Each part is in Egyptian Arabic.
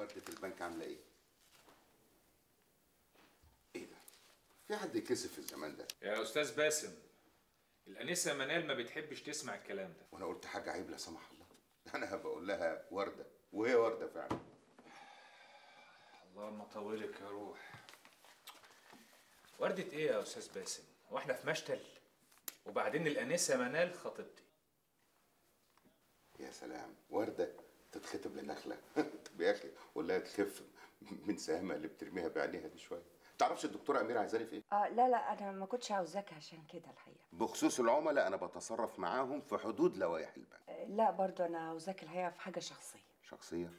وردة البنك عاملة ايه؟ ايه ده؟ في حد يكسف في الزمان ده يا استاذ باسم الانسه منال ما بتحبش تسمع الكلام ده وانا قلت حاجة عيب لا سمح الله انا بقول لها وردة وهي وردة فعلا اللهم طولك يا روح وردة ايه يا استاذ باسم هو احنا في مشتل وبعدين الانسه منال خطيبتي يا سلام وردة تتخطب لنخلة طب يا اخي ولا تخف من سهامها اللي بترميها بعينيها دي شوية تعرفش الدكتورة أميرة عايزاني في ايه؟ اه لا لا انا ما كنتش عاوزاك عشان كده الحقيقه بخصوص العملاء أنا بتصرف معاهم في حدود لوائح البنك آه، لا برضو انا عاوزاك الحقيقه في حاجه شخصيه شخصية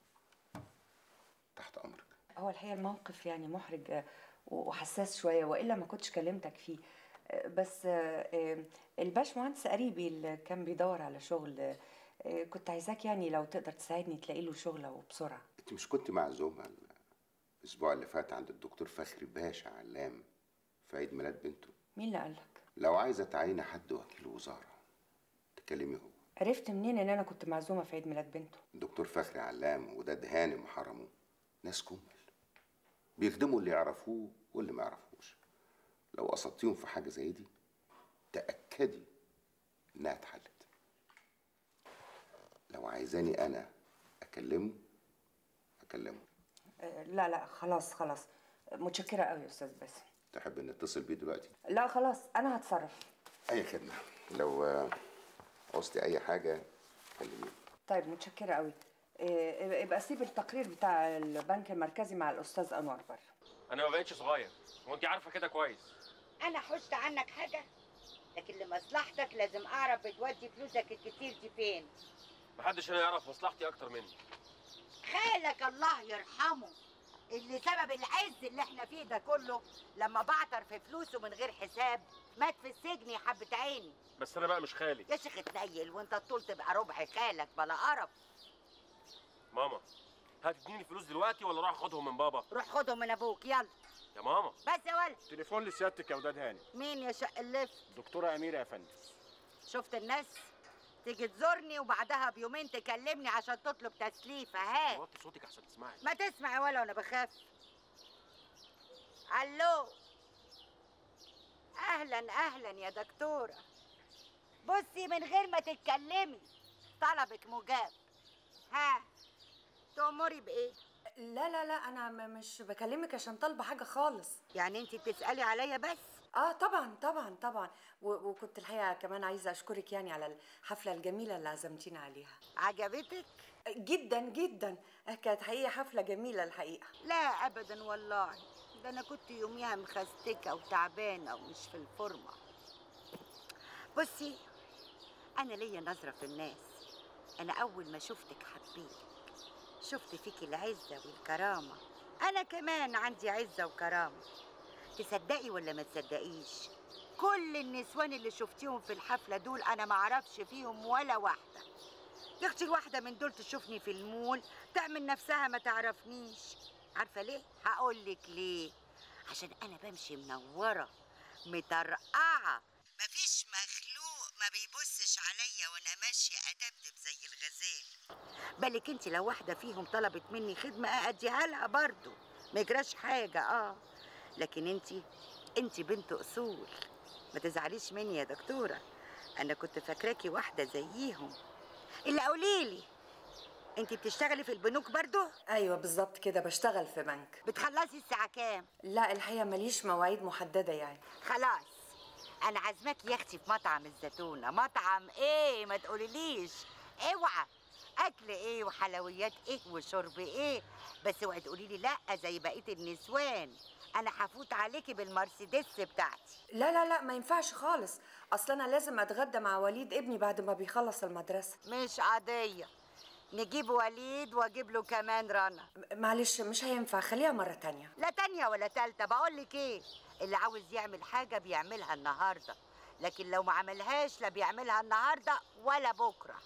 تحت أمرك هو الحقيقه الموقف يعني محرج آه، وحساس شويه والا ما كنتش كلمتك فيه آه، بس آه، آه، الباش مهندس قريبي اللي كان بيدور على شغل آه، آه، كنت عايزاك يعني لو تقدر تساعدني تلاقي له شغل وبسرعه انت مش كنت معزومة الأسبوع اللي فات عند الدكتور فخري باشا علام في عيد ميلاد بنته مين اللي قالك لو عايزة تعيني حد وكيل وزارة تكلمي هو عرفت منين ان انا كنت معزومه في عيد ميلاد بنته الدكتور فخري علام وداد هانم وحرمه ناس كمل بيخدموا اللي يعرفوه واللي ما يعرفوش لو قصدتيهم في حاجة زي دي تأكدي إنها اتحلت لو عايزاني أنا أكلمه أكلمه آه، لا لا خلاص خلاص متشكره قوي يا استاذ باسم تحب نتصل بيه دلوقتي لا خلاص انا هتصرف أي خدمة لو آه، عوزتي أي حاجة كلميني طيب متشكرة قوي إيه، يبقى سيب التقرير بتاع البنك المركزي مع الأستاذ أنور بره انا ما بقتش صغير وانت عارفه كده كويس انا حشت عنك حاجه لكن لمصلحتك لازم اعرف بتودي فلوسك الكتير دي فين محدش هنا يعرف مصلحتي اكتر مني خالك الله يرحمه اللي سبب العز اللي احنا فيه ده كله لما بعتر في فلوسه من غير حساب مات في السجن يا حبة عيني بس انا بقى مش خالي يا شيخ اتنيل وانت الطول تبقى ربع خالك بلا قرف ماما هتديني فلوس دلوقتي ولا اروح اخدهم من بابا روح خدهم من ابوك يلا يا ماما بس يا ولد تليفون لسيادتك يا وداد هاني مين يا شق اللف دكتورة أميرة يا فندم شفت الناس تيجي تزورني وبعدها بيومين تكلمني عشان تطلب تسليفه ها وطي صوتك عشان تسمعي ما تسمع يا ولا وانا بخاف الو اهلا اهلا يا دكتوره بصي من غير ما تتكلمي طلبك مجاب ها تأمري بايه لا لا لا أنا م- مش بكلمك عشان طالبة حاجة خالص يعني انت بتسالي عليا بس اه طبعا طبعا طبعا و- وكنت الحقيقة كمان عايزة أشكرك يعني على الحفلة الجميلة اللي عزمتينا عليها عجبتك جدا جدا كانت حقيقة حفلة جميلة الحقيقة لا ابدا والله ده انا كنت يوميها مخستكه وتعبانه ومش في الفورمه بصي انا ليا نظره في الناس انا اول ما شفتك حبيت شفت فيك العزه والكرامه انا كمان عندي عزه وكرامه تصدقي ولا ما تصدقيش كل النسوان اللي شفتيهم في الحفله دول انا ما اعرفش فيهم ولا واحده يا اختي الواحده من دول تشوفني في المول تعمل نفسها ما تعرفنيش عارفه ليه هقول لك ليه عشان انا بمشي منوره مطرقعه مفيش مخلوق ما بيبصش عليا وانا ماشيه ادبدب زي الغزال بالك انت لو واحده فيهم طلبت مني خدمه اديها لها برضو ما يجراش حاجه اه لكن انت انت بنت اصول ما تزعليش مني يا دكتوره انا كنت فاكراكي واحده زيهم اللي قوليلي انت بتشتغلي في البنوك برضو أيوة بالظبط كده بشتغل في بنك بتخلصي الساعه كام لا الحقيقة ماليش مواعيد محددة يعني خلاص انا عازماك يا اختي في مطعم الزيتونه مطعم ايه ما تقوليليش اوعى اكل ايه وحلويات ايه وشرب ايه بس اوعي تقولي لي لا زي بقيه النسوان انا هفوت عليكي بالمرسيدس بتاعتي لا لا لا ما ينفعش خالص أصل أنا لازم أتغدى مع وليد ابني بعد ما بيخلص المدرسة مش قضيه نجيب وليد واجيب له كمان رنا م- معلش مش هينفع خليها مرة تانية لا تانية ولا تالتة بقول لك ايه اللي عاوز يعمل حاجة بيعملها النهاردة لكن لو ما عملهاش لا بيعملها النهاردة ولا بكرة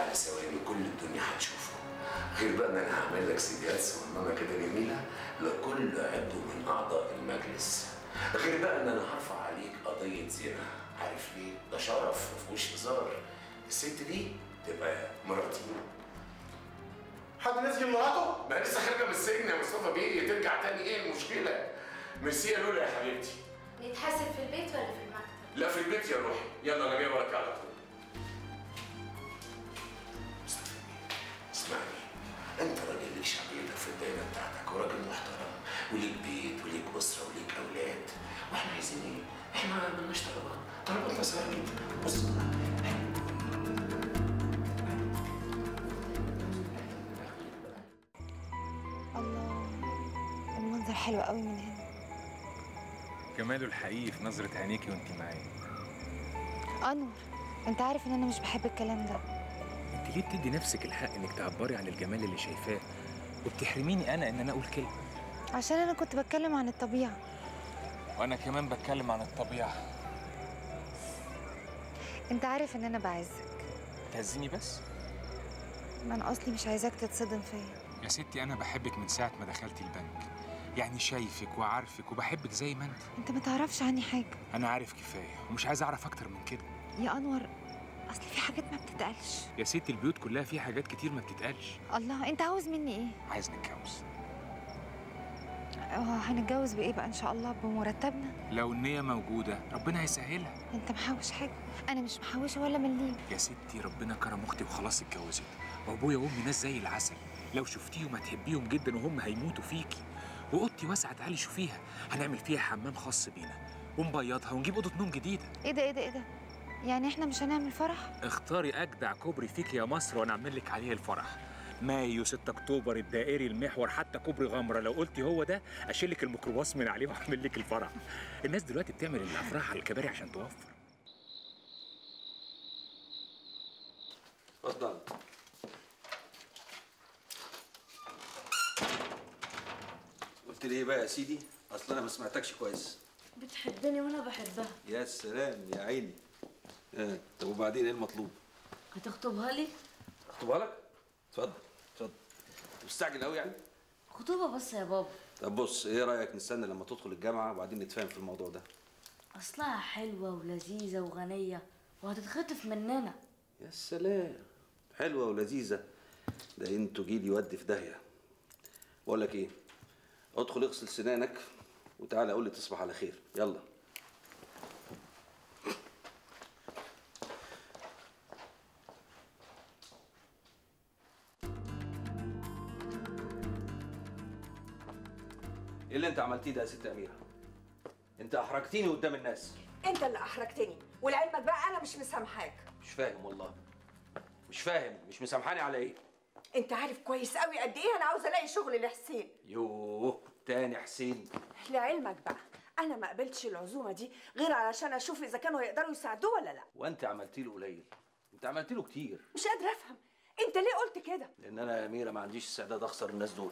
تعالى ثواني كل الدنيا هتشوفه غير بقى ان انا هعمل لك سيديات صغننه كده جميله لكل عضو من اعضاء المجلس غير بقى ان انا هرفع عليك قضيه زنا عارف ليه؟ ده شرف ما فيهوش هزار الست دي تبقى مراتي حد نسجن مراته؟ ما لسه خارجه من السجن يا مصطفى بيه ترجع تاني ايه المشكله؟ ميرسي يا لولا يا حبيبتي نتحاسب في البيت ولا في المكتب؟ لا في البيت يا روحي يلا انا جاي وراك على طول مصطفى بيه، اسمعني انت راجل ليك شعبيتك في الدايره بتاعتك وراجل محترم وليك بيت وليك اسره وليك اولاد واحنا عايزين ايه؟ احنا ما عملناش طلبات طلباتنا سهله جدا بص الله المنظر حلو قوي من هنا جماله الحقيقي في نظرة عينيكي وانت معايا انور انت عارف ان انا مش بحب الكلام ده انت ليه بتدي نفسك الحق انك تعبري عن الجمال اللي شايفاه وبتحرميني انا ان انا اقول كلمة عشان انا كنت بتكلم عن الطبيعه وانا كمان بتكلم عن الطبيعة انت عارف ان انا بعزك تهزيني بس ما انا اصلي مش عايزاك تتصدم فيا يا ستي انا بحبك من ساعة ما دخلتي البنك يعني شايفك وعارفك وبحبك زي ما انت انت ما تعرفش عني حاجه انا عارف كفاية ومش عايز اعرف اكتر من كده يا انور اصل في حاجات ما بتتقالش يا ستي البيوت كلها فيها حاجات كتير ما بتتقالش الله انت عاوز مني ايه عايز نتجوز اه هنتجوز بايه بقى ان شاء الله بمرتبنا لو النية موجودة ربنا هيسهلها انت محوش حاجه انا مش محوشه ولا مليم يا ستي ربنا كرم اختي وخلاص اتجوزت وابويا وامي ناس زي العسل لو شفتيهم هتحبيهم جدا وهم هيموتوا فيكي واوضتي واسعه تعالي شوفيها هنعمل فيها حمام خاص بينا ونبيضها ونجيب اوضه نوم جديده ايه ده ايه ده ايه ده يعني احنا مش هنعمل فرح اختاري اجدع كوبري فيك يا مصر وانا اعمل لك عليه الفرح مايو 6 اكتوبر الدائري المحور حتى كوبري غمره لو قلتي هو ده اشيلك الميكروباص من عليه واعمل لك الفرح الناس دلوقتي بتعمل الافراح على الكباري عشان توفر اتفضل قلت لي ايه بقى يا سيدي اصل انا ما سمعتكش كويس بتحبني وانا بحبها يا سلام يا عيني آه. طب وبعدين ايه المطلوب هتخطبها لي؟ اخطبها لك اتفضل اتفضل أنت مستعجل قوي يعني خطوبة بس يا بابا طب بص ايه رايك نستنى لما تدخل الجامعه وبعدين نتفاهم في الموضوع ده أصلها حلوة ولذيذة وغنية وهتتخطف مننا يا سلام حلوه ولذيذه ده انتوا جيل يودي في داهيه بقول لك ايه ادخل اغسل سنانك وتعالى قول لي تصبح على خير يلا ايه اللي انت عملتيه ده يا ست اميره انت احرجتيني قدام الناس انت اللي احرجتني ولعلمك بقى انا مش مسامحاك مش فاهم والله مش فاهم مش مسامحاني على ايه انت عارف كويس قوي قد ايه انا عاوزه الاقي شغل لحسين يوه تاني حسين لعلمك بقى انا ما قبلتش العزومه دي غير علشان اشوف اذا كانوا يقدروا يساعدوه ولا لا وانت عملتي له قليل انت عملتي له كتير مش قادره افهم انت ليه قلت كده لان انا يا اميره ما عنديش استعداد اخسر الناس دول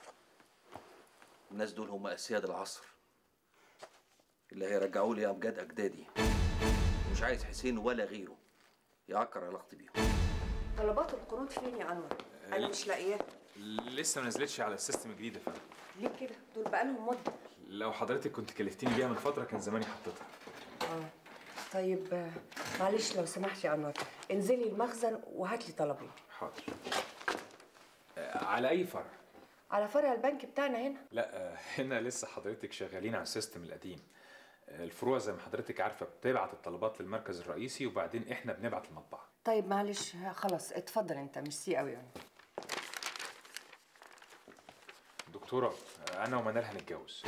الناس دول هم اسياد العصر اللي هيرجعوا لي امجاد اجدادي مش عايز حسين ولا غيره يعكر علاقتي بيهم طلبات القروض فين يا انور انا مش لاقياها لسه ما نزلتش على السيستم الجديد يا فندم ليه كده دول بقالهم مده لو حضرتك كنت كلفتيني بيها من فتره كان زماني حطيتها اه طيب آه، معلش لو سمحت يا انور انزلي المخزن وهات لي طلبين حاضر آه، على اي فرع على فرع البنك بتاعنا هنا لا آه، هنا لسه حضرتك شغالين على السيستم القديم آه، الفروع زي ما حضرتك عارفه بتبعت الطلبات للمركز الرئيسي وبعدين احنا بنبعت المطبعه طيب معلش ها، خلاص اتفضل انت ميرسي قوي يعني دكتوره آه، انا ومنال هنتجوز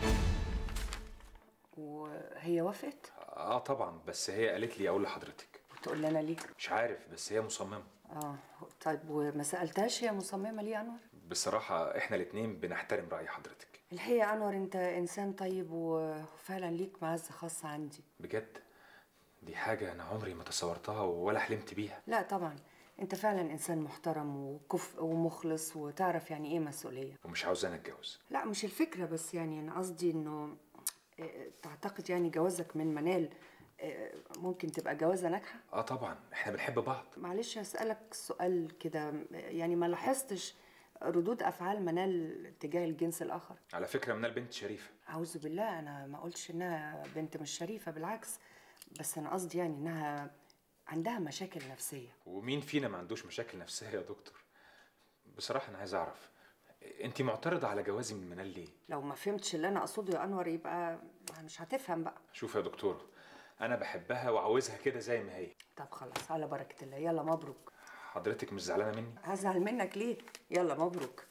وهي وافقت اه طبعا بس هي قالت لي اقول لحضرتك تقول لنا ليه مش عارف بس هي مصممه اه طيب وما سالتهاش هي مصممه ليه يا انور بصراحه احنا الاتنين بنحترم راي حضرتك الحقيقه يا انور انت انسان طيب وفعلا ليك معزه خاصه عندي بجد دي حاجه انا عمري ما تصورتها ولا حلمت بيها لا طبعا انت فعلا انسان محترم وكفء ومخلص وتعرف يعني ايه مسؤوليه ومش عاوز انا اتجوز لا مش الفكره بس يعني انا قصدي انه آه، تعتقد يعني جوازك من منال آه، ممكن تبقى جوازه ناجحه اه طبعا احنا بنحب بعض معلش هسألك سؤال كده يعني ما لاحظتش ردود أفعال منال تجاه الجنس الآخر على فكره منال بنت شريفه أعوذ بالله أنا ما قلتش إنها بنت مش شريفة بالعكس بس أنا قصدي يعني إنها عندها مشاكل نفسية ومين فينا ما عندوش مشاكل نفسيه يا دكتور بصراحه انا عايز اعرف انت معترضه على جوازي من منال ليه لو ما فهمتش اللي أنا أقصده يا أنور يبقى مش هتفهم بقى شوف يا دكتور انا بحبها وعاوزها كده زي ما هي طب خلاص على بركة الله يلا مبروك حضرتك مش زعلانه مني هزعل منك ليه يلا مبروك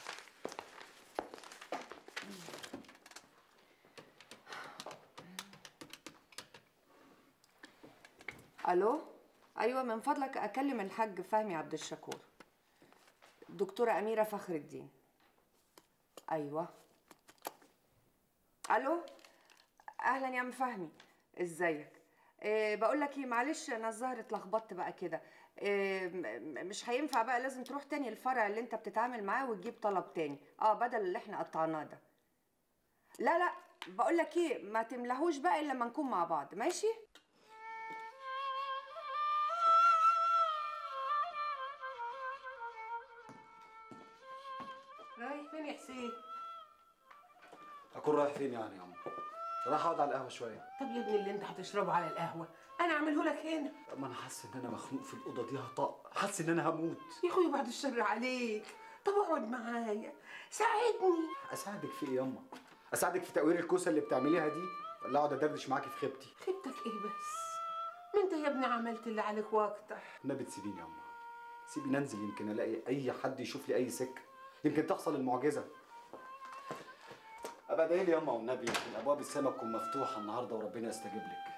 الو ايوه من فضلك اكلم الحاج فهمي عبد الشكور دكتوره اميره فخر الدين ايوه الو اهلا يا ام فهمي ازيك إيه بقول لك ايه معلش انا الظاهر اتلخبطت بقى كده إيه م- م- مش هينفع بقى لازم تروح تاني الفرع اللي انت بتتعامل معاه وتجيب طلب تاني اه بدل اللي احنا قطعناه ده لا لا بقول لك ايه ما تملهوش بقى الا لما نكون مع بعض ماشي رايح فين يا حسين؟ اكون رايح فين يعني يا عم رايح اقعد على القهوه شويه طب يا ابني اللي انت هتشربه على القهوه انا اعمله لك هنا ما انا حاسس ان انا مخنوق في الاوضه دي هطق حاسس ان انا هموت يا اخويا بعد الشر عليك طب اقعد معايا ساعدني اساعدك في ايه ياما اساعدك في تقوير الكوسه اللي بتعمليها دي ولا اقعد ادردش معاكي في خيبتي خيبتك ايه بس ما انت يا ابني عملت اللي عليك واكتر النبي تسيبيني ياما سيبيني انزل يمكن الاقي اي حد يشوف لي اي سكه يمكن تحصل المعجزه ابقى ادعي لي ياما والنبي يمكن ابواب السماء تكون مفتوحه النهارده وربنا يستجيب لك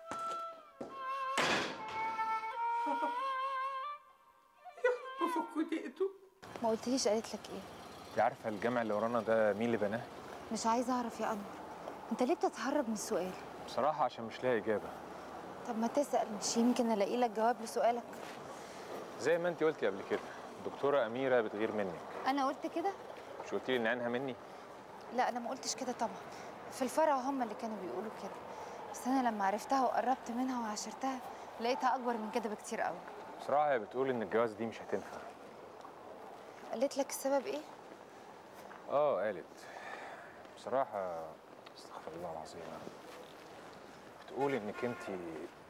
بفك دقته ما قلتليش قالت لك ايه انت عارفه الجامع اللي ورانا ده مين اللي بناه مش عايزه اعرف يا انور انت ليه بتتهرب من السؤال بصراحه عشان مش لاقي اجابه طب ما تسال مش يمكن الاقي لك جواب لسؤالك زي ما انت قلتي قبل كده الدكتوره اميره بتغير منك انا قلت كده مش قلتي لي ان عينها مني لا انا ما قلتش كده طبعا في الفرع هم اللي كانوا بيقولوا كده بس انا لما عرفتها وقربت منها وعاشرتها لقيتها اكبر من كده بكتير قوي بصراحه هي بتقول ان الجواز دي مش هتنفع قالت لك السبب ايه اه قالت بصراحه استغفر الله العظيم بتقول انك انت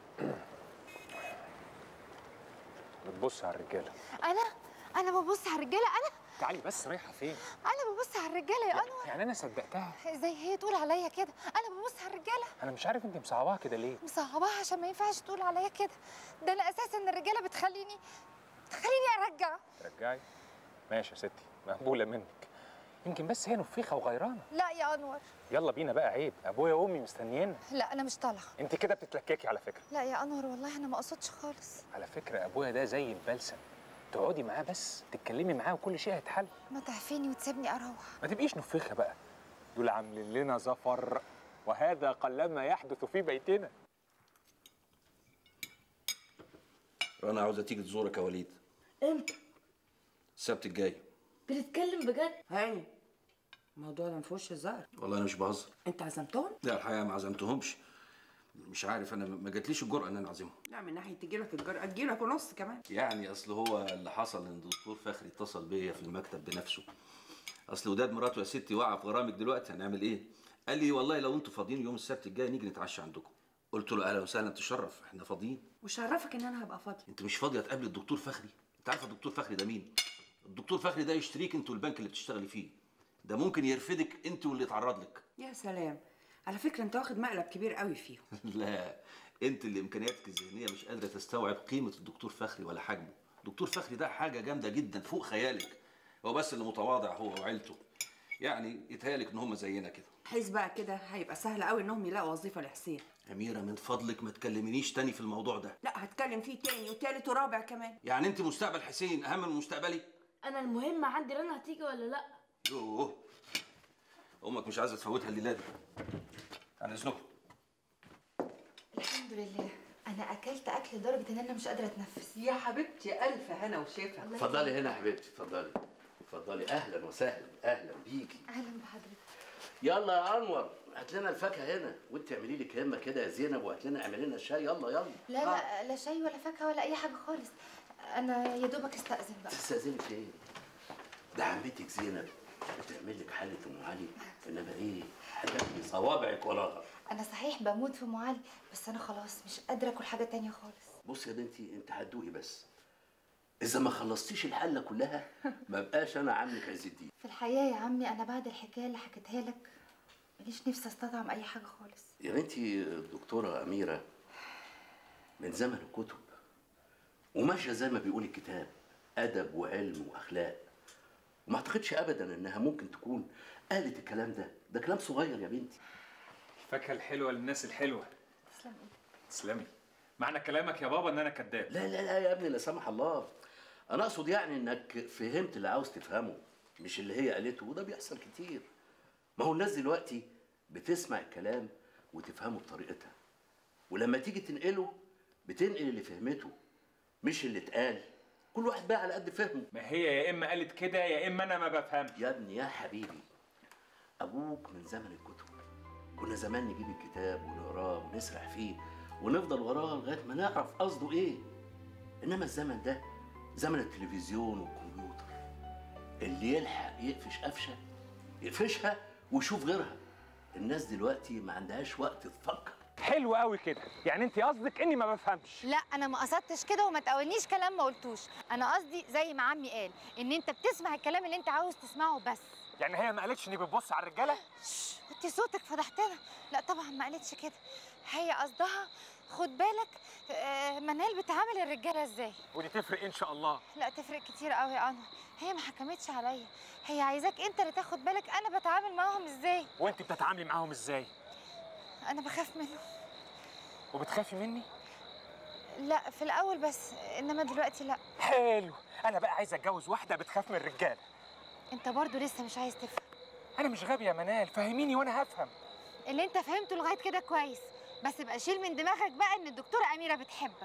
بتبص على الرجاله انا انا ببص على الرجاله انا تعالي بس رايحه فين انا ببص على الرجاله يا انور يعني انا صدقتها زي هي تقول عليا كده انا ببص على الرجاله انا مش عارف انت مصعباها كده ليه مصعباها عشان ما ينفعش تقول عليا كده ده انا اساسا الرجاله بتخليني بتخليني ارجع رجعي ماشي يا ستي مقبوله منك يمكن بس هي نفيخه وغيرانه لا يا انور يلا بينا بقى عيب ابويا وامي مستنيين لا انا مش طالعه انت كده بتتلككي على فكره لا يا انور والله انا ما اقصدش خالص على فكره ابويا ده زي البلسم تقعدي معاه بس تتكلمي معاه وكل شيء هيتحل ما تعفيني وتسيبني اروح ما تبقيش نفيخه بقى دول عاملين لنا زفر وهذا قلما يحدث في بيتنا رنا عاوزه تيجي تزورك يا وليد امتى السبت الجاي بتتكلم بجد هاني الموضوع ده ما فيهوش هزار والله انا مش بهزر انت عزمتهم لا الحقيقه ما عزمتهمش مش عارف انا ما جاتليش الجرأه ان انا اعزمهم لا من ناحيه تجيلك الجرأه تجيلك ونص كمان يعني اصل هو اللي حصل ان الدكتور فخري اتصل بيا في المكتب بنفسه اصل وداد مراته يا ستي واقعه في غرامك دلوقتي هنعمل ايه قال لي والله لو انتوا فاضيين يوم السبت الجاي نيجي نتعشى عندكم قلت له اهلا وسهلا تشرف احنا فاضيين وش عرفك ان انا هبقى فاضيه انت مش فاضيه تقابل الدكتور فخري انت عارفه الدكتور فخري ده مين الدكتور فخري ده يشتريك انت والبنك اللي بتشتغلي فيه ده ممكن يرفدك انت واللي يتعرض لك يا سلام على فكره انت واخد مقلب كبير قوي فيهم لا انت اللي امكانياتك الذهنيه مش قادره تستوعب قيمه الدكتور فخري ولا حجمه الدكتور فخري ده حاجه جامده جدا فوق خيالك هو بس اللي متواضع هو وعيلته يعني يتهيألك ان هم زينا كده حيث بقى كده هيبقى سهل قوي انهم يلاقوا وظيفه لحسين اميره من فضلك ما تكلمنيش تاني في الموضوع ده لا هتكلم فيه تاني وتالت ورابع كمان يعني انت مستقبل حسين اهم من مستقبلي انا المهم عندي رنا هتيجي ولا لا يوه امك مش عايزه تفوتها الليله دي عن اذنكم الحمد لله انا اكلت اكل لدرجه ان انا مش قادره اتنفس يا حبيبتي الف هنا وشفا اتفضلي هنا يا حبيبتي اتفضلي اتفضلي اهلا وسهلا اهلا بيكي اهلا بحضرتك يلا يا انور هات لنا الفاكهه هنا وانت اعملي لي كلمه كده يا زينب وهات لنا اعملي لنا شاي يلا يلا لا لا لا شاي ولا فاكهه ولا اي حاجه خالص انا يا دوبك استاذن بقى تستاذني في ايه؟ ده عمتك زينب بتعمل لك حله ام علي انما ايه؟ هتاكلي صوابعك وراها انا صحيح بموت في ام علي بس انا خلاص مش قادره اكل حاجه تانية خالص بص يا بنتي انت هتدوقي بس اذا ما خلصتيش الحله كلها ما بقاش انا عمك عز الدين في الحقيقه يا عمي انا بعد الحكايه اللي حكيتها لك ماليش نفسي استطعم اي حاجه خالص يا بنتي الدكتوره اميره من زمن الكتب وماشيه زي ما بيقول الكتاب ادب وعلم واخلاق وما اعتقدش ابدا انها ممكن تكون قالت الكلام ده ده كلام صغير يا بنتي الفاكهه الحلوه للناس الحلوه تسلم ايدك تسلمي معنى كلامك يا بابا ان انا كذاب لا لا لا يا ابني لا سمح الله انا اقصد يعني انك فهمت اللي عاوز تفهمه مش اللي هي قالته وده بيحصل كتير ما هو الناس دلوقتي بتسمع الكلام وتفهمه بطريقتها ولما تيجي تنقله بتنقل اللي فهمته مش اللي اتقال كل واحد بقى على قد فهمه ما هي يا اما قالت كده يا اما انا ما بفهمش يا ابني يا حبيبي ابوك من زمن الكتب كنا زمان نجيب الكتاب ونقراه ونسرح فيه ونفضل وراه لغايه ما نعرف قصده ايه انما الزمن ده زمن التلفزيون والكمبيوتر اللي يلحق يقفش قفشه يقفشها ويشوف غيرها الناس دلوقتي ما عندهاش وقت تفكر حلو قوي كده يعني انت قصدك اني ما بفهمش لا انا ما قصدتش كده وما تقولنيش كلام ما قلتوش انا قصدي زي ما عمي قال ان انت بتسمع الكلام اللي انت عاوز تسمعه بس يعني هي ما قالتش اني بتبص على الرجاله كنت صوتك فضحتنا لا طبعا ما قالتش كده هي قصدها خد بالك آه، منال بتعامل الرجاله ازاي ودي تفرق ان شاء الله لا تفرق كتير قوي يا انور هي ما حكمتش عليا هي عايزاك انت اللي تاخد بالك انا بتعامل معاهم ازاي وانت بتتعاملي معاهم ازاي انا بخاف منهم وبتخافي مني لا في الاول بس انما دلوقتي لا حلو انا بقى عايز اتجوز واحده بتخاف من الرجاله انت برضو لسه مش عايز تفهم انا مش غبي يا منال فهميني وانا هفهم اللي انت فهمته لغايه كده كويس بس بقى شيل من دماغك بقى ان الدكتوره اميره بتحبك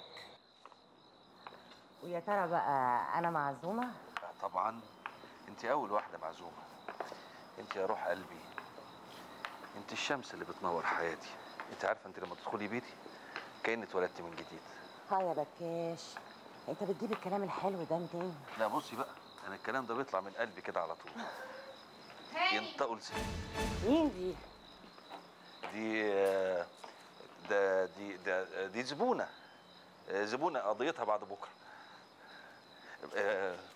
ويا ترى بقى انا معزومه طبعا انت اول واحده معزومه انت يا روح قلبي انت الشمس اللي بتنور حياتي انت عارفه انت لما تدخلي بيتي كاني اتولدت من جديد ها يا بكاش انت بتجيب الكلام الحلو ده منين لا بصي بقى انا الكلام ده بيطلع من قلبي كده على طول ينطقوا لساني مين دي دي آه، ده دي ده دي زبونه آه، زبونه قضيتها بعد بكره آه،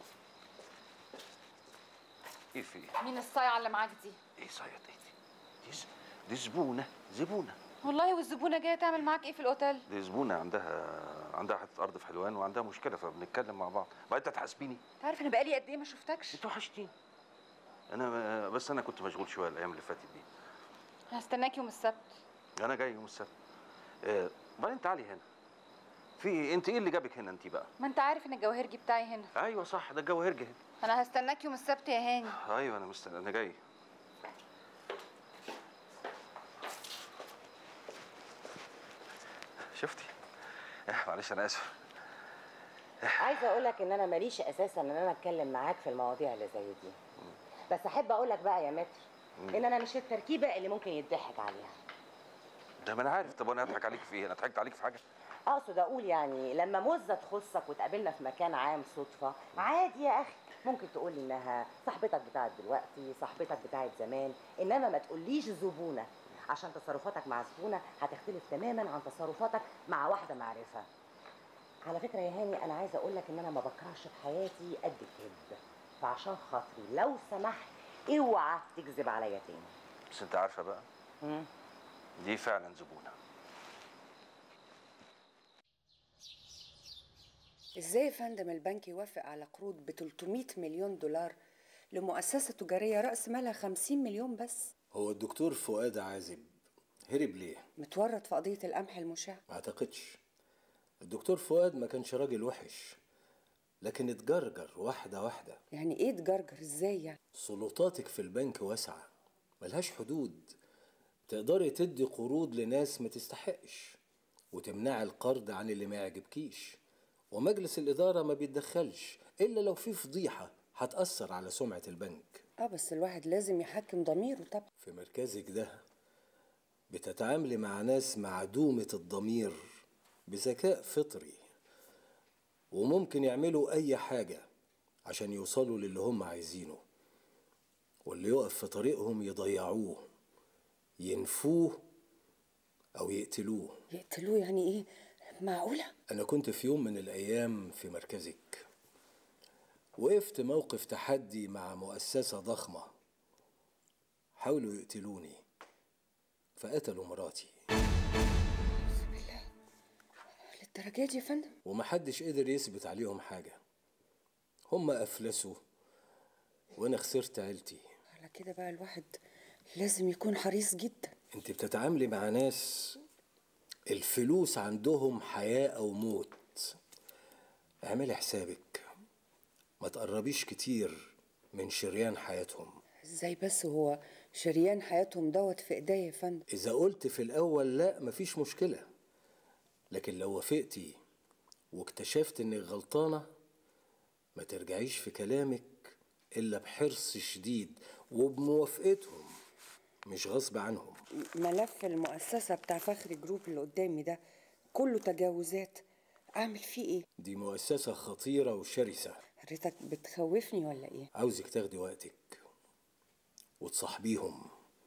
ايه في ايه؟ مين الصايعه اللي معاك دي ايه صايد ايه دي؟ دي ز- دي زبونه زبونه والله والزبونه جايه تعمل معاك ايه في الاوتيل دي زبونه عندها عندها حته ارض في حلوان وعندها مشكله فبنتكلم مع بعض بعد انت تحاسبيني انت عارف انا بقالي قد ايه ما شفتكش انت وحشتيني انا بس انا كنت مشغول شويه الايام اللي فاتت دي هستناك يوم السبت انا جاي يوم السبت آه، بعدين تعالي هنا في انت ايه اللي جابك هنا انت بقى ما انت عارف ان الجواهرجي بتاعي هنا ايوه صح ده الجواهرجي هنا انا هستناك يوم السبت يا هاني ايوه انا مستني انا جاي شفتي معلش انا اسف عايزه اقول لك ان انا ماليش اساسا ان انا اتكلم معاك في المواضيع اللي زي دي بس احب اقول لك بقى يا متر ان انا مش التركيبه اللي ممكن يضحك عليها ده ما انا عارف طب وانا هضحك عليك في ايه انا ضحكت عليك في حاجه اقصد اقول يعني لما مزه تخصك وتقابلنا في مكان عام صدفه عادي يا اخي ممكن تقول لي انها صاحبتك بتاعت دلوقتي صاحبتك بتاعت زمان انما ما تقوليش زبونه عشان تصرفاتك مع زبونه هتختلف تماما عن تصرفاتك مع واحده معرفه على فكره يا هاني انا عايزه اقول لك ان انا ما بكرهش في حياتي قد الكذب فعشان خاطري لو سمحت اوعى تكذب عليا تاني بس انت عارفه بقى مم. دي فعلا زبونه ازاي يا فندم البنك يوافق على قروض ب 300 مليون دولار لمؤسسة تجارية رأس مالها 50 مليون بس هو الدكتور فؤاد عازب هرب ليه؟ متورط في قضية القمح المشع ما اعتقدش الدكتور فؤاد ما كانش راجل وحش لكن اتجرجر واحدة واحدة يعني ايه تجرجر ازاي يعني سلطاتك في البنك واسعة ملهاش حدود تقدري تدي قروض لناس ما تستحقش وتمنعي القرض عن اللي ما يعجبكيش ومجلس الإدارة ما بيتدخلش إلا لو في فضيحة هتأثر على سمعة البنك اه بس الواحد لازم يحكم ضميره طبعا في مركزك ده بتتعاملي مع ناس معدومة الضمير بذكاء فطري وممكن يعملوا أي حاجة عشان يوصلوا للي هم عايزينه واللي يقف في طريقهم يضيعوه ينفوه أو يقتلوه يقتلوه يعني ايه معقولة أنا كنت في يوم من الأيام في مركزك وقفت موقف تحدي مع مؤسسة ضخمة حاولوا يقتلوني فقتلوا مراتي للدرجة دي يا فندم ومحدش قدر يثبت عليهم حاجة هم أفلسوا وأنا خسرت عيلتي على كده بقى الواحد لازم يكون حريص جدا انت بتتعاملي مع ناس الفلوس عندهم حياة أو موت اعملي حسابك ما تقربيش كتير من شريان حياتهم ازاي بس هو شريان حياتهم دوت في ايديا يا فندم إذا قلت في الأول لا مفيش مشكلة لكن لو وافقتي واكتشفت إنك غلطانة ما ترجعيش في كلامك إلا بحرص شديد وبموافقتهم مش غصب عنهم ملف المؤسسة بتاع فخري جروب اللي قدامي ده كله تجاوزات اعمل فيه ايه دي مؤسسة خطيرة وشرسة حضرتك بتخوفني ولا ايه عاوزك تاخدي وقتك وتصاحبيهم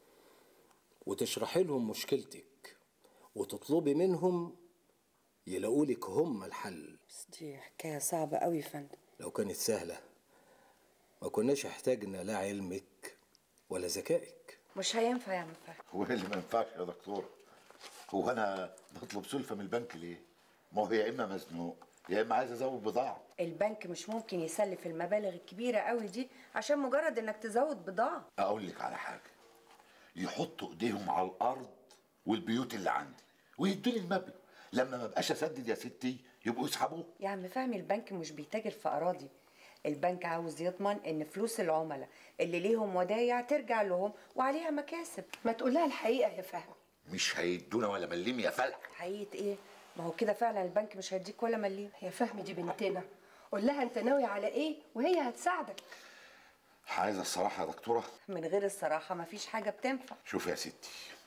وتشرحي لهم مشكلتك وتطلبي منهم يلاقولك هم الحل بس دي حكاية صعبة قوي يا فندم لو كانت سهلة ما كناش احتاجنا لا علمك ولا ذكائك مش هينفع يا مفهم هو إيه اللي ما ينفعش يا دكتور هو انا بطلب سلفه من البنك ليه ما هو يا اما مزنوق يا اما عايز ازود بضاعه البنك مش ممكن يسلف المبالغ الكبيرة قوي دي عشان مجرد انك تزود بضاعة اقول لك على حاجه يحطوا ايديهم على الارض والبيوت اللي عندي ويدوني المبلغ لما ما بقاش اسدد يا ستي يبقوا يسحبوه يا عم فهمي البنك مش بيتاجر في أراضي البنك عاوز يضمن ان فلوس العملاء اللي ليهم ودايع ترجع لهم وعليها مكاسب ما تقولها الحقيقة يا فهمي مش هيدونا ولا مليم يا فلح حقيقة ايه ما هو كده فعلا البنك مش هيديك ولا مليم يا فهمي دي بنتنا قول لها انت ناوي على ايه وهي هتساعدك عايزه الصراحه يا دكتوره من غير الصراحة مفيش حاجة بتنفع شوف يا ستي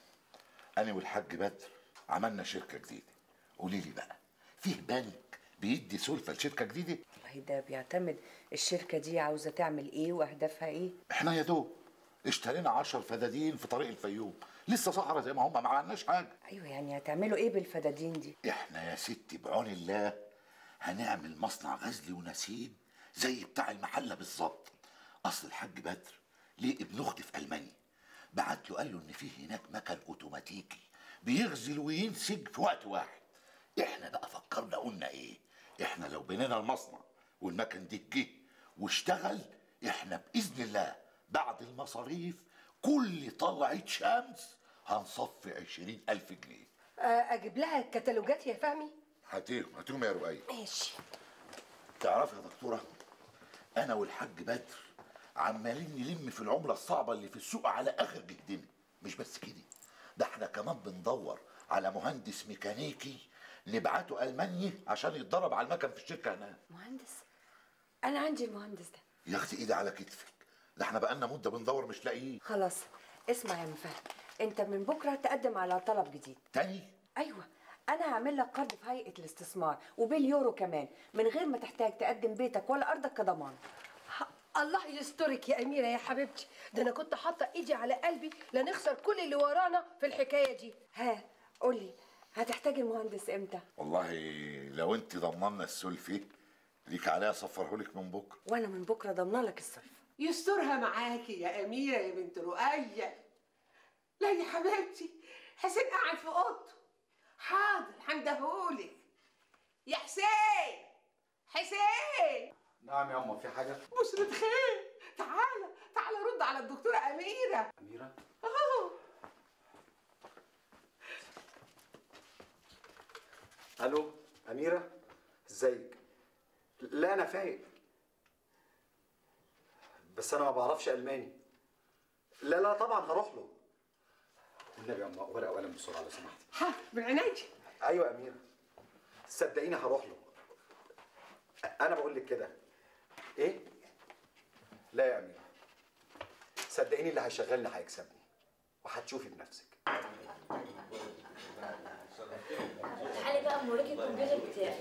انا والحاج بدر عملنا شركه جديده قولي لي بقى فيه بنك بيدي سلفه لشركه جديده والله ده بيعتمد الشركة دي عاوزة تعمل ايه واهدافها ايه احنا يا دوب اشترينا عشر فدادين في طريق الفيوم لسه صحراء زي ما هم ما عملناش حاجه ايوه يعني هتعملوا ايه بالفدادين دي احنا يا ستي بعون الله هنعمل مصنع غزل ونسيج زي بتاع المحله بالظبط اصل الحاج بدر ليه ابن اختي في المانيا بعت له قال له ان في هناك مكن اوتوماتيكي بيغزل وينسج في وقت واحد احنا بقى فكرنا قلنا ايه احنا لو بنينا المصنع والمكن ده جه واشتغل احنا باذن الله بعد المصاريف كل طلعة شمس هنصفي عشرين ألف جنيه آه، اجيب لها الكتالوجات يا فهمي هاتيهم هاتيهم يا رؤية ماشي تعرفي يا دكتورة أنا والحاج بدر عمالين نلم في العملة الصعبة اللي في السوق على آخر جهدنا مش بس كده ده احنا كمان بندور على مهندس ميكانيكي نبعته ألمانيا عشان يتدرب على المكن في الشركة هناك مهندس انا عندي المهندس ده يا اختي ايدي على كتفك ده احنا بقالنا مدة بندور مش لاقيين خلاص اسمع يا مفهم انت من بكره تقدم على طلب جديد تاني ايوه انا هعمل لك قرض في هيئه الاستثمار وباليورو كمان من غير ما تحتاج تقدم بيتك ولا ارضك كضمان الله يسترك يا أميرة يا حبيبتي ده أنا كنت حاطة إيدي على قلبي لا نخسر كل اللي ورانا في الحكاية دي ها قولي هتحتاج المهندس امتى والله لو انت ضمنا السلفي ليك عليها صفرهولك من بكره وانا من بكره ضامنه لك الصرف يسترها معاكي يا أميرة يا بنت رؤية لا يا حبيبتي حسين قاعد في أوضته حاضر هندهولك يا حسين حسين نعم يا أما في حاجة بشرة خير تعالى تعالى رد على الدكتورة أميرة أميرة أهو ألو أميرة ازيك لا أنا فايق بس أنا ما بعرفش ألماني لا لا طبعا هروح له والنبي يا أما ورقة وقلم بسرعة لو سمحتي ها من عينيا أيوة يا أميرة صدقيني هروح له أنا بقول لك كده إيه؟ لا يا أميرة صدقيني اللي هيشغلني هيكسبني وهتشوفي بنفسك تعالي بقى اوريكي الكمبيوتر بتاعي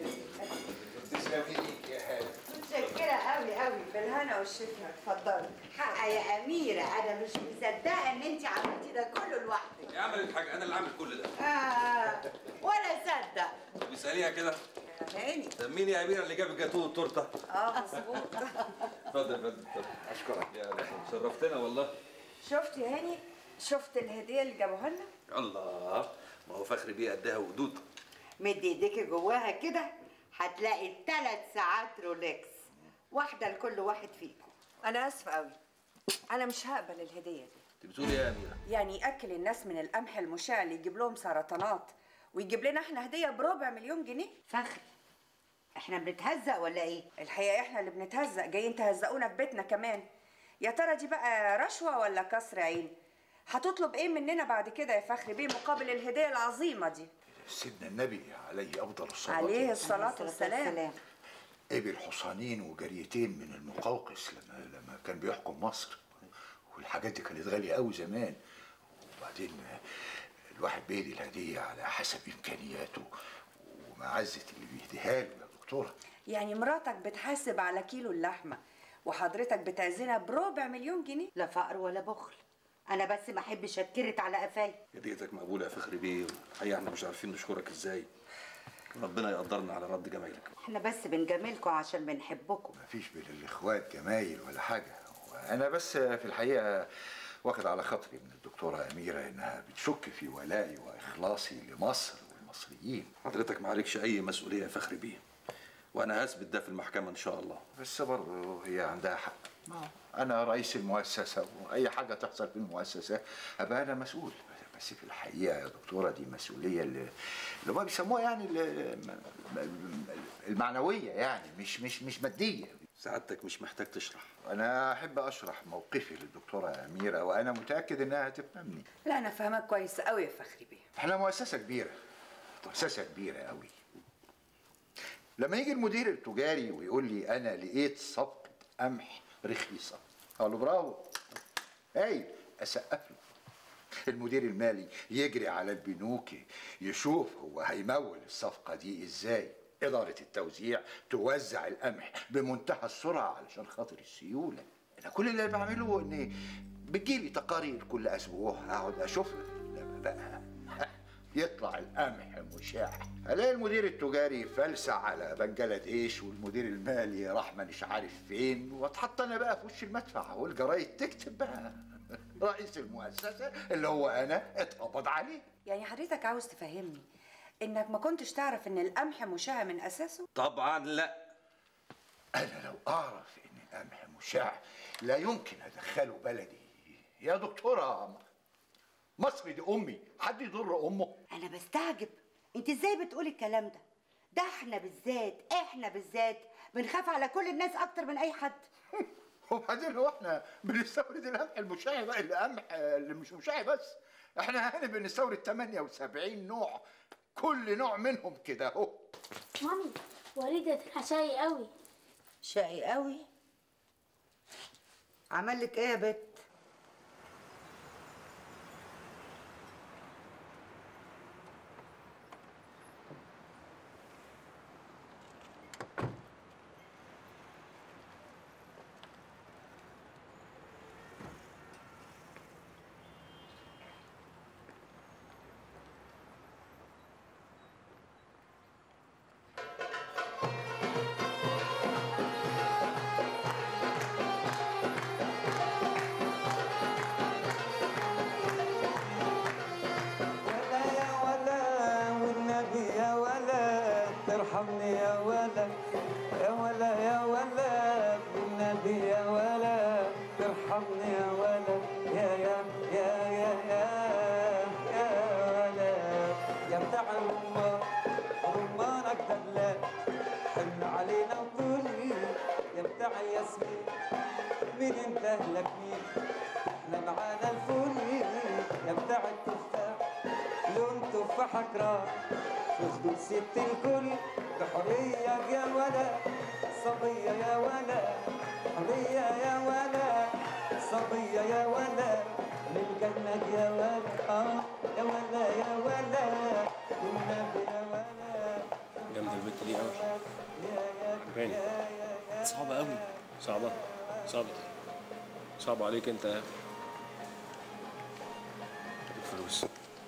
تسلمي ليك يا هاني متشكرة قوي قوي بالهنا والشفا اتفضلي حق يا أميرة أنا مش مصدقة إن أنت عملتي ده كله لوحدك يا عملت حاجه انا اللي عامل كل ده آه ولا صدق طب اساليها كده هاني طب مين يا اميره اللي جاب الجاتوه والتورته اه مظبوط اتفضل يا فندم اتفضل اشكرك يا باشا شرفتنا والله شفت يا هاني شفت الهديه اللي جابوها لنا الله ما هو فخري بيه قدها وجدود مدي ايديكي جواها كده هتلاقي ثلاث ساعات رولكس واحدة لكل واحد فيكم انا اسفه قوي انا مش هقبل الهديه دي انت بتقولي ايه يا اميره يعني ياكل الناس من القمح المشع اللي يجيب لهم سرطانات ويجيب لنا احنا هديه بربع مليون جنيه فخري احنا بنتهزق ولا ايه الحقيقه احنا اللي بنتهزق جايين تهزقونا في بيتنا كمان يا ترى دي بقى رشوه ولا كسر عين هتطلب ايه مننا بعد كده يا فخري بيه مقابل الهديه العظيمه دي سيدنا النبي عليه افضل الصلاه عليه الصلاه والسلام قبل حصانين وجريتين من المقوقس لما لما كان بيحكم مصر والحاجات دي كانت غاليه قوي زمان وبعدين الواحد بيدي الهديه على حسب امكانياته ومعزه اللي بيديها له يا دكتوره يعني مراتك بتحاسب على كيلو اللحمه وحضرتك بتعزنها بربع مليون جنيه لا فقر ولا بخل انا بس ما احبش اتكرت على قفاي هديتك مقبوله يا فخري بيه الحقيقه احنا مش عارفين نشكرك ازاي ربنا يقدرنا على رد جمايلك احنا بس بنجاملكم عشان بنحبكم مفيش بين الاخوات جمايل ولا حاجه انا بس في الحقيقه واخد على خاطري من الدكتوره اميره انها بتشك في ولائي واخلاصي لمصر والمصريين حضرتك ما عليكش اي مسؤوليه يا فخري بيه وانا هثبت ده في المحكمه ان شاء الله بس برضه هي عندها حق انا رئيس المؤسسه واي حاجه تحصل في المؤسسه ابقى انا مسؤول بس في الحقيقه يا دكتوره دي مسؤوليه اللي اللي هم بيسموها يعني ال- المعنويه يعني مش مش مش ماديه سعادتك مش محتاج تشرح انا احب اشرح موقفي للدكتوره اميره وانا متاكد انها هتفهمني لا انا فاهمك كويس قوي يا فخري بيه احنا مؤسسه كبيره مؤسسه كبيره قوي لما يجي المدير التجاري ويقول لي انا لقيت صفقه قمح رخيصه اقول له برافو اي اسقف له المدير المالي يجري على البنوك يشوف هو هيمول الصفقه دي ازاي إدارة التوزيع توزع القمح بمنتهى السرعة علشان خاطر السيولة أنا كل اللي بعمله إني بتجيلي تقارير كل أسبوع أقعد أشوفها لما بقى يطلع القمح مشاع الاقي المدير التجاري فلسع على بنجلاديش والمدير المالي راح مانيش عارف فين واتحط انا بقى في وش المدفع والجرايد تكتب بقى رئيس المؤسسه اللي هو انا اتقبض عليه يعني حضرتك عاوز تفهمني انك ما كنتش تعرف ان القمح مشع من اساسه طبعا لا انا لو اعرف ان القمح مشع لا يمكن ادخله بلدي يا دكتوره مصر دي امي حد يضر امه انا بستعجب انت ازاي بتقولي الكلام ده ده احنا بالذات احنا بالذات بنخاف على كل الناس اكتر من اي حد وبعدين هو احنا بنستورد القمح المشع بقى القمح اللي مش مشع بس احنا هنا بنستورد 78 نوع كل نوع منهم كده اهو مامي وليدة شقي قوي شقي قوي عمل لك ايه يا بت ارحمني يا ولا يا ولا يا ولا بالنبي يا ولا ارحمني يا ولا يا يا يا يا يا يا ولا يا بتاع الرمان رمانك دلال حن علينا وطولي يا بتاع الياسمين مين انت اهلك مين احنا معانا الفول يا بتاع التفاح لون تفاحك راح خدوا ست الكل بحرية يا ولا صبية يا ولا حرية يا ولا صبية يا ولا نلقى النجي يا ولا اه يا ولا يا ولا والنبي يا ولا جامده البت دي قوي باين صعبة قوي صعبه صعبه صعبه عليك انت يا الفلوس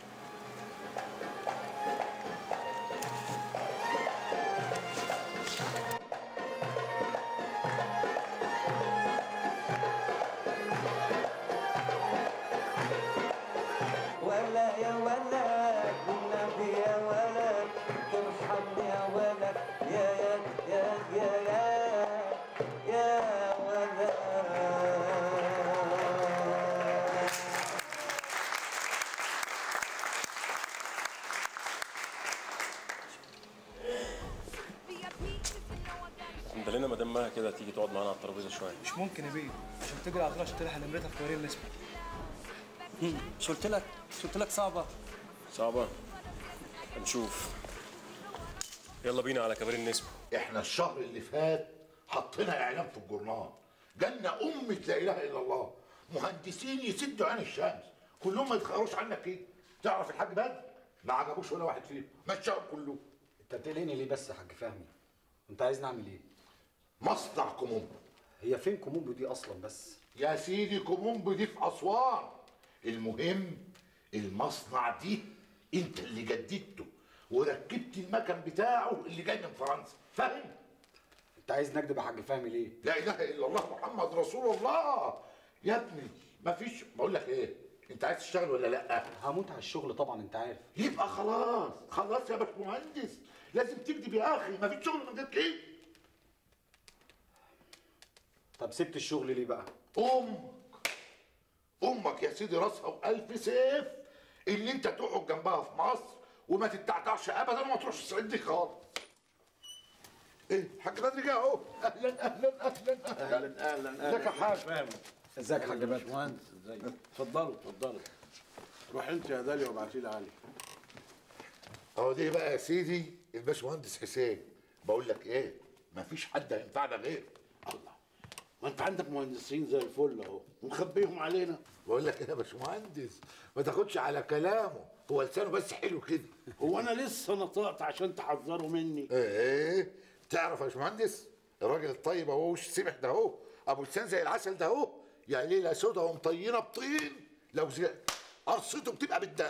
ولا يا ولا والنبي يا ولا ترحمني يا ولا يا يا يا يا يا يا ولا انت لنا مدام مها كده تيجي تقعد معانا على الترابيزه شويه مش ممكن يا بيه عشان تجري على طول عشان تلحق نمرتها في كباريه النسبة مش قلت لك مش قلت لك صعبة صعبه هنشوف يلا بينا على كباري النسبه احنا الشهر اللي فات حطينا اعلان في الجورنال جالنا أمة لا إله إلا الله مهندسين يسدوا عين الشمس كلهم ما يتخيروش عنك كده تعرف الحاج بدر ما عجبوش ولا واحد فيهم مشاهم كله انت بتقلقني ليه بس يا حاج فهمي انت عايز نعمل ايه مصنع كومومبو هي فين كومومبو دي اصلا بس يا سيدي كومومبو دي في أسوان المهم المصنع دي انت اللي جددته وركبت المكن بتاعه اللي جاي من فرنسا فاهم انت عايز نكدب يا حاج فهمي ليه لا اله الا الله محمد رسول الله يا ابني مفيش بقول لك ايه انت عايز تشتغل ولا لا هموت على الشغل طبعا انت عارف يبقى خلاص خلاص يا باشمهندس لازم تكذب يا اخي مفيش شغل من غير كده طب سبت الشغل ليه بقى امك امك يا سيدي راسها والف سيف اللي انت تقعد جنبها في مصر وما تتعتعش ابدا وما تروحش الصعيد دي خالص ايه حاج بدري جه اهو اهلا اهلا اهلا اهلا اهلا ازيك يا حاج ازيك يا حاج بدر باشمهندس ازيك اتفضلوا اتفضلوا روح انت يا داليا وابعتي لي علي اهو دي بقى يا سيدي الباشمهندس حسين بقول لك ايه مفيش حد هينفعنا غيره الله ما انت عندك مهندسين زي الفل اهو ومخبيهم علينا بقول لك ايه يا باشمهندس ما تاخدش على كلامه هو لسانه بس حلو كده هو انا لسه نطقت عشان تحذروا مني ايه تعرف يا باشمهندس الراجل الطيب اهو وش سمح ده اهو ابو لسان زي العسل ده اهو يا ليله سودا ومطينه بطين لو زي قرصته بتبقى بالدم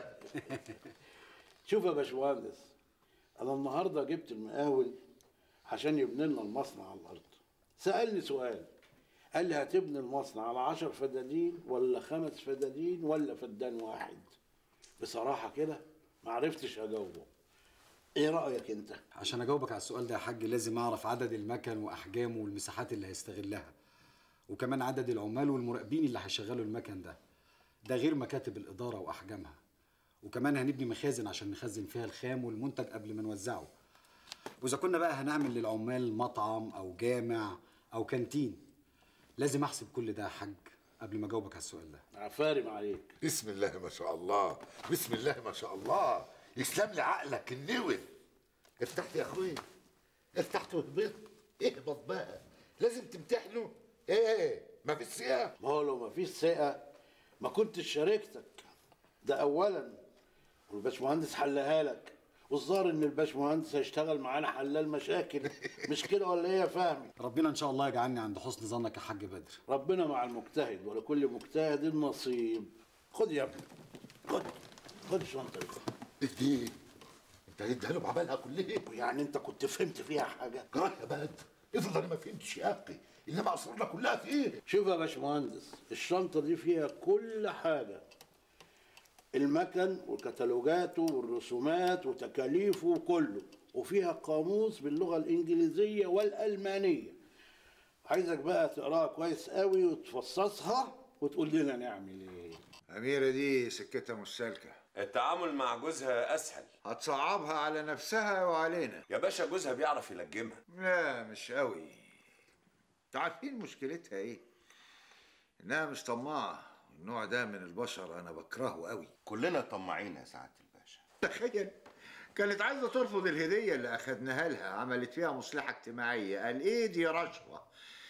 شوف يا باشمهندس انا النهارده جبت المقاول عشان يبني لنا المصنع على الارض سالني سؤال قال لي هتبني المصنع على عشر فدادين ولا خمس فدادين ولا فدان واحد بصراحه كده ما عرفتش اجاوبه ايه رايك انت عشان اجاوبك على السؤال ده يا حاج لازم اعرف عدد المكن واحجامه والمساحات اللي هيستغلها وكمان عدد العمال والمراقبين اللي هيشغلوا المكن ده ده غير مكاتب الاداره واحجامها وكمان هنبني مخازن عشان نخزن فيها الخام والمنتج قبل ما نوزعه واذا كنا بقى هنعمل للعمال مطعم او جامع او كانتين لازم احسب كل ده يا حاج قبل ما اجاوبك على السؤال ده عفارم عليك بسم الله ما شاء الله بسم الله ما شاء الله يسلم لي عقلك النور ارتحت يا اخويا ارتحت وهبطت اهبط بقى لازم تمتحنه ايه ما في السياق ما هو لو ما فيش ثقه ما كنتش شاركتك ده اولا والباشمهندس حلها لك والظاهر ان الباشمهندس هيشتغل معانا حلال مشاكل مش كده ولا ايه يا فهمي ربنا ان شاء الله يجعلني عند حسن ظنك يا حاج بدر ربنا مع المجتهد ولكل مجتهد نصيب خد يا ابني خد خد الشنطه دي ايه انت هتديها له بعملها كلها يعني انت كنت فهمت فيها حاجه جرى يا بدر افرض انا ما فهمتش يا اخي انما اسرارنا كلها في ايه شوف يا باشمهندس الشنطه دي فيها كل حاجه المكن وكتالوجاته والرسومات وتكاليفه وكله وفيها قاموس باللغه الانجليزيه والالمانيه عايزك بقى تقراها كويس قوي وتفصصها وتقول لنا نعمل ايه أميرة دي سكتها مش سالكة التعامل مع جوزها اسهل هتصعبها على نفسها وعلينا يا باشا جوزها بيعرف يلجمها لا مش قوي انتوا عارفين مشكلتها ايه انها مش طماعة النوع ده من البشر انا بكرهه قوي كلنا طماعين يا سعاده الباشا تخيل كانت عايزة ترفض الهدية اللي أخدناها لها عملت فيها مصلحة اجتماعية قال إيه دي رشوة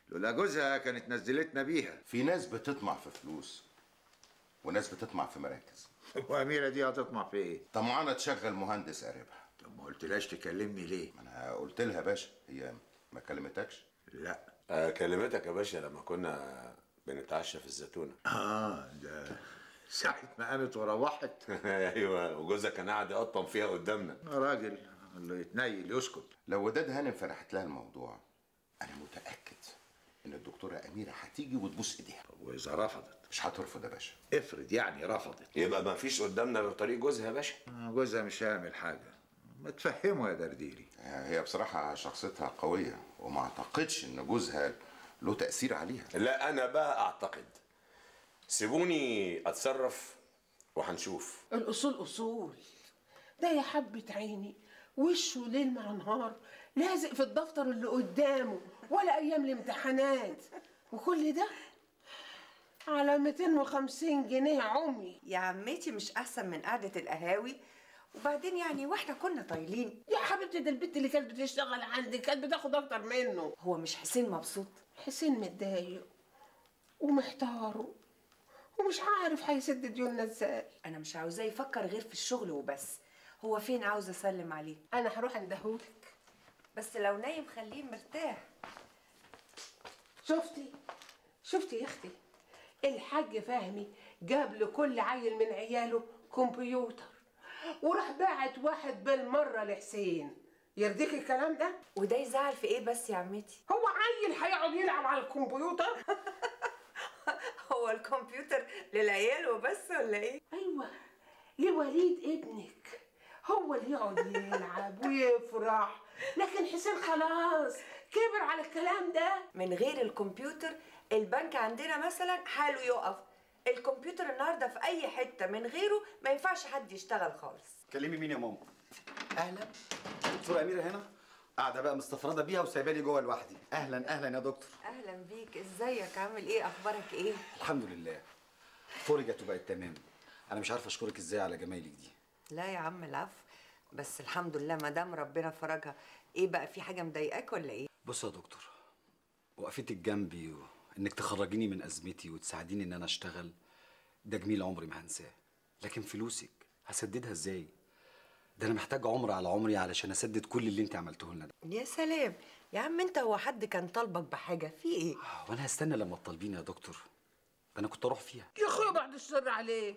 لولا جوزها كانت نزلتنا بيها في ناس بتطمع في فلوس وناس بتطمع في مراكز واميره دي هتطمع في ايه طمعانه تشغل مهندس قريبها طب ما قلتلاش تكلمني ليه ما انا قلت لها يا باشا هي ما كلمتكش لا آه كلمتك يا باشا لما كنا بنتعشى في الزيتونه اه ده ساعة ما قامت وروحت ايوه وجوزها كان قاعد يقطم فيها قدامنا يا راجل اللي يتنيل يسكت لو وداد هانم فرحت لها الموضوع انا متاكد ان الدكتوره اميره هتيجي وتبوس ايديها واذا رفضت مش هترفض يا باشا افرض يعني رفضت يبقى ما فيش قدامنا غير طريق جوزها يا باشا آه، جوزها مش هيعمل حاجه ما تفهمه يا درديري هي بصراحه شخصيتها قويه وما اعتقدش ان جوزها له تاثير عليها لا انا بقى اعتقد سيبوني اتصرف وهنشوف الأصول أصول ده يا حبة عيني وشه ليل مع نهار لازق في الدفتر اللي قدامه ولا أيام الامتحانات وكل ده على 250 جنيه عمي يا عمتي مش احسن من قعده القهاوي وبعدين يعني واحنا كنا طايلين يا حبيبتي ده البت اللي كانت بتشتغل عندي كانت بتاخد أكتر منه هو مش حسين مبسوط حسين متضايق ومحتار ومش عارف هيسد ديوننا ازاي انا مش عاوزاه يفكر غير في الشغل وبس هو فين عاوز اسلم عليه انا هروح اندهولك بس لو نايم خليه مرتاح شفتي شفتي يا اختي الحاج فهمي جاب لكل عيل من عياله كمبيوتر وراح باعت واحد بالمره لحسين يرضيك الكلام ده وده يزعل في ايه بس يا عمتي هو عيل هيقعد يلعب على الكمبيوتر هو الكمبيوتر للعيال وبس ولا ايه ايوه لوليد ابنك هو اللي يقعد يلعب ويفرح لكن حسين خلاص كبر على الكلام ده من غير الكمبيوتر البنك عندنا مثلا حاله يقف الكمبيوتر النهارده في اي حته من غيره ما ينفعش حد يشتغل خالص كلمي مين يا ماما اهلا دكتوره اميره هنا قاعده بقى مستفرده بيها وسايباني جوه لوحدي اهلا اهلا يا دكتور اهلا بيك ازيك عامل ايه اخبارك ايه الحمد لله فرجت وبقت تمام انا مش عارف اشكرك ازاي على جمايلك دي لا يا عم العفو بس الحمد لله ما دام ربنا فرجها ايه بقى في حاجه مضايقاك ولا ايه بص يا دكتور وقفتك جنبي وانك تخرجيني من ازمتي وتساعديني ان انا اشتغل ده جميل عمري ما هنساه لكن فلوسك هسددها ازاي ده انا محتاج عمر على عمري علشان اسدد كل اللي انت عملته لنا ده يا سلام يا عم انت هو حد كان طالبك بحاجه في ايه وانا هستنى لما تطالبيني يا دكتور ده انا كنت اروح فيها يا اخويا بعد الشر عليه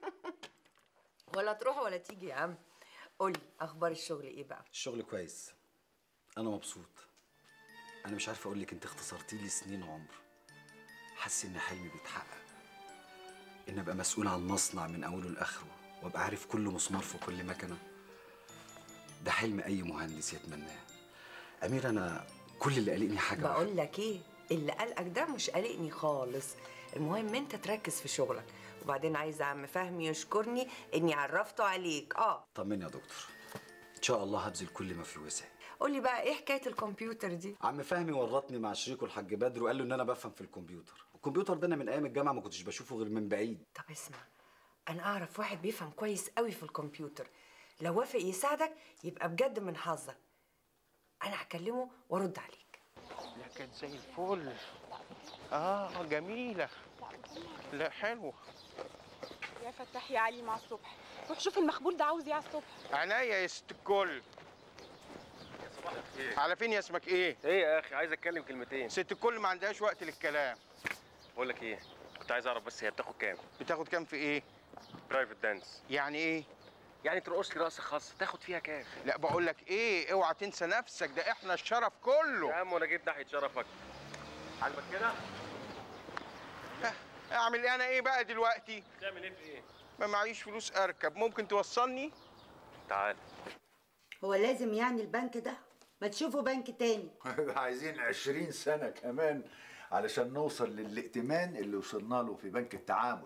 ولا تروح ولا تيجي يا عم قولي اخبار الشغل ايه بقى الشغل كويس انا مبسوط انا مش عارف اقول لك انت اختصرتي لي سنين عمر حاسس ان حلمي بيتحقق ان ابقى مسؤول عن مصنع من اوله لاخره وابقى عارف كل مسمار في كل مكنه ده حلم اي مهندس يتمناه امير انا كل اللي قلقني حاجه واحدة. بقول لك ايه اللي قلقك ده مش قلقني خالص المهم انت تركز في شغلك وبعدين عايزه عم فهمي يشكرني اني عرفته عليك اه طمني يا دكتور ان شاء الله هبذل كل ما في وسعي قولي بقى ايه حكايه الكمبيوتر دي عم فهمي ورطني مع شريكه الحاج بدر وقال له ان انا بفهم في الكمبيوتر الكمبيوتر ده انا من ايام الجامعه ما كنتش بشوفه غير من بعيد طب اسمع انا اعرف واحد بيفهم كويس قوي في الكمبيوتر لو وافق يساعدك يبقى بجد من حظك انا هكلمه وارد عليك لا كانت زي الفل اه جميلة لا حلوة يا فتاح يا علي مع الصبح روح شوف المخبول ده عاوز ايه على الصبح عينيا يا ست الكل على فين يا اسمك ايه؟ ايه يا اخي عايز اتكلم كلمتين ست الكل ما عندهاش وقت للكلام بقول لك ايه كنت عايز اعرف بس هي بتاخد كام بتاخد كام في ايه؟ برايفت دانس يعني ايه؟ يعني ترقص لي رقصه خاصه تاخد فيها كام لا بقول لك ايه اوعى تنسى نفسك ده احنا الشرف كله يا عم وانا جيت ناحيه شرفك عاجبك كده اعمل انا ايه بقى دلوقتي؟ تعمل ايه في ايه ما معيش فلوس اركب ممكن توصلني؟ تعال هو لازم يعني البنك ده ما تشوفوا بنك تاني عايزين 20 سنة كمان علشان نوصل للائتمان اللي وصلنا له في بنك التعامل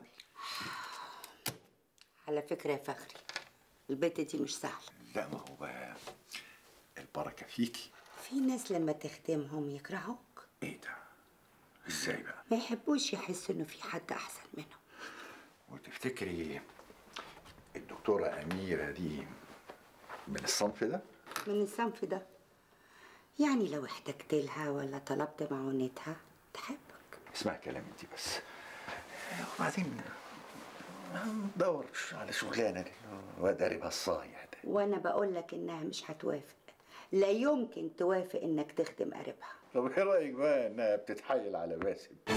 على فكرة يا فخري البيت دي مش سهلة لا ما هو بقى البركة فيكي في ناس لما تخدمهم يكرهوك ايه ده؟ ازاي بقى؟ ما يحبوش يحسوا انه في حد احسن منهم وتفتكري الدكتورة أميرة دي من الصنف ده؟ من الصنف ده يعني لو احتجت لها ولا طلبت معونتها بتحبك اسمع كلام انت بس وبعدين ما ندورش على شغلانه دي واداري بهالصايع ده وانا بقول لك انها مش هتوافق لا يمكن توافق انك تخدم قريبها طب ايه رايك بقى انها بتتحايل على باسم